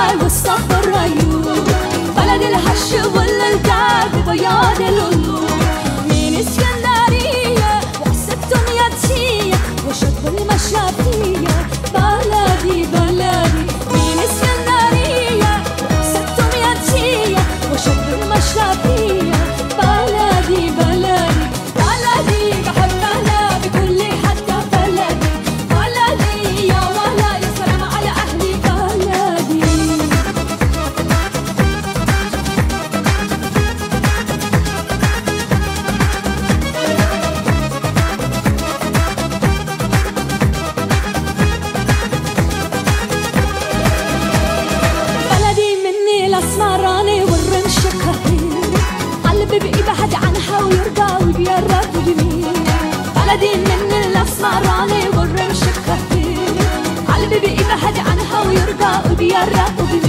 الجمال والصف الريوم بلد الهش والالقاب بياض القلوب من اسكندرية وقصة دنيتية وشط المشافية بلدي بلدي من اسكندرية وقصة دنيتية وشط المشافية بلدي بلدي بلدي بحبها بكل حتى بلدي بلدي يا ولا يا سلام على أهلي بلدي بلدي مني الاسمراني والرمش كهير قلبي بيبعد عنها ويرضى وبيرد وبيميل بلدي مني الاسمراني والرمش كهير قلبي بيبعد عنها ويرضى وبيرد وبيميل